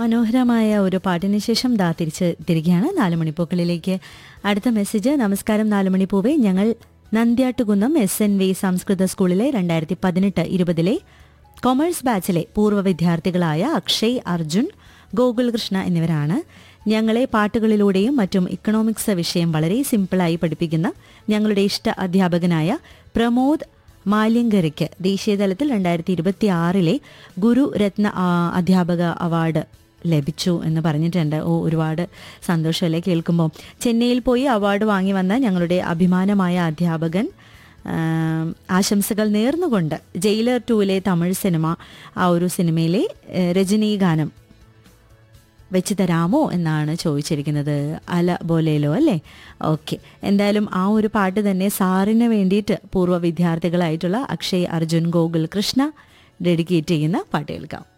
മനോഹരമായ ഒരു പാട്ടിന് ശേഷം ദാ തിരിച്ച് തിരികെയാണ് നാലുമണിപ്പൂക്കളിലേക്ക് അടുത്ത മെസ്സേജ് നമസ്കാരം നാലുമണിപ്പൂവെ ഞങ്ങൾ നന്ദ്യാട്ടുകുന്നം എസ് എൻ വി സംസ്കൃത സ്കൂളിലെ രണ്ടായിരത്തി പതിനെട്ട് ഇരുപതിലെ കൊമേഴ്സ് ബാച്ചിലെ പൂർവ്വ വിദ്യാർത്ഥികളായ അക്ഷയ് അർജുൻ ഗോകുൽകൃഷ്ണ എന്നിവരാണ് ഞങ്ങളെ പാട്ടുകളിലൂടെയും മറ്റും ഇക്കണോമിക്സ് വിഷയം വളരെ സിമ്പിളായി പഠിപ്പിക്കുന്ന ഞങ്ങളുടെ ഇഷ്ട അധ്യാപകനായ പ്രമോദ് മാലിങ്കരയ്ക്ക് ദേശീയതലത്തിൽ രണ്ടായിരത്തി ഇരുപത്തി ആറിലെ ഗുരുരത്ന ആ, അധ്യാപക അവാർഡ് ലഭിച്ചു എന്ന് പറഞ്ഞിട്ടുണ്ട് ഓ ഒരുപാട് സന്തോഷമല്ലേ കേൾക്കുമ്പോൾ ചെന്നൈയിൽ പോയി അവാർഡ് വാങ്ങി വന്ന ഞങ്ങളുടെ അഭിമാനമായ അധ്യാപകൻ ആം, ആശംസകൾ നേർന്നുകൊണ്ട് ജയിലർ ടൂവിലെ തമിഴ് സിനിമ ആ ഒരു സിനിമയിലെ ഏ, രജനി ഗാനം വെച്ച് തരാമോ എന്നാണ് ചോദിച്ചിരിക്കുന്നത് അല ബോലേലോ അല്ലേ ഓക്കെ എന്തായാലും ആ ഒരു പാട്ട് തന്നെ സാറിന് വേണ്ടിയിട്ട് പൂർവ്വ വിദ്യാർത്ഥികളായിട്ടുള്ള അക്ഷയ് അർജുൻ ഗോകുൽ കൃഷ്ണ ഡെഡിക്കേറ്റ് ചെയ്യുന്ന പാട്ട് കേൾക്കാം